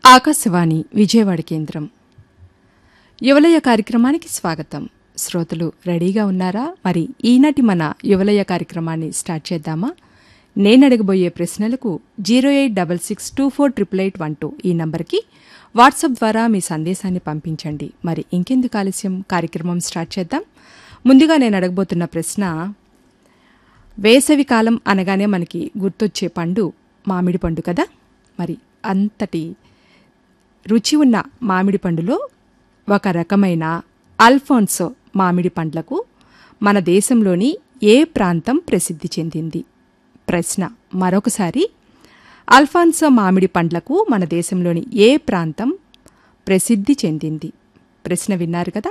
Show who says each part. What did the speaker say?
Speaker 1: ఆకాశవాణి విజయవాడ కేంద్రం యువలయ కార్యక్రమానికి స్వాగతం శ్రోతలు రెడీగా ఉన్నారా మరి ఈనాటి మన యువలయ కార్యక్రమాన్ని స్టార్ట్ చేద్దామా నేను అడగబోయే ప్రశ్నలకు zero eight double six two four triple eight one two ఈ నంబర్కి వాట్సాప్ ద్వారా మీ సందేశాన్ని పంపించండి మరి ఇంకెందుకు ఆలస్యం కార్యక్రమం స్టార్ట్ చేద్దాం ముందుగా నేను అడగబోతున్న ప్రశ్న వేసవి కాలం అనగానే మనకి గుర్తొచ్చే పండు మామిడి పండు కదా మరి అంతటి రుచి ఉన్న మామిడి పండులో ఒక రకమైన అల్ఫోన్సో మామిడి పండ్లకు మన దేశంలోని ఏ ప్రాంతం ప్రసిద్ధి చెందింది ప్రశ్న మరొకసారి అల్ఫాన్సో మామిడి పండ్లకు మన దేశంలోని ఏ ప్రాంతం ప్రసిద్ధి చెందింది ప్రశ్న విన్నారు కదా